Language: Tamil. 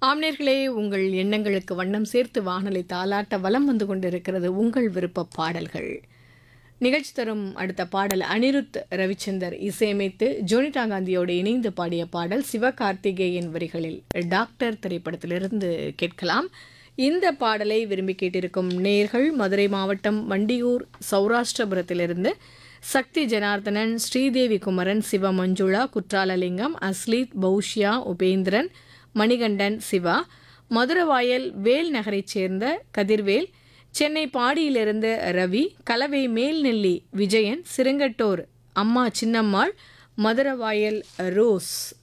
ஆம்நேர்களே உங்கள் எண்ணங்களுக்கு வண்ணம் சேர்த்து வானொலி தாலாட்ட வலம் வந்து கொண்டிருக்கிறது உங்கள் விருப்ப பாடல்கள் நிகழ்ச்சி தரும் அடுத்த பாடல் அனிருத் ரவிச்சந்தர் இசையமைத்து ஜோனிதா காந்தியோடு இணைந்து பாடிய பாடல் சிவகார்த்திகேயன் வரிகளில் டாக்டர் திரைப்படத்திலிருந்து கேட்கலாம் இந்த பாடலை விரும்பி கேட்டிருக்கும் நேர்கள் மதுரை மாவட்டம் வண்டியூர் சௌராஷ்டிரபுரத்திலிருந்து சக்தி ஜனார்தனன் ஸ்ரீதேவி குமரன் சிவ மஞ்சுளா குற்றாலலிங்கம் அஸ்லீத் பௌஷ்யா உபேந்திரன் மணிகண்டன் சிவா மதுரவாயல் வேல் நகரைச் சேர்ந்த கதிர்வேல் சென்னை பாடியிலிருந்து ரவி கலவை மேல்நெல்லி விஜயன் சிறுங்கட்டோர் அம்மா சின்னம்மாள் மதுரவாயல் ரோஸ்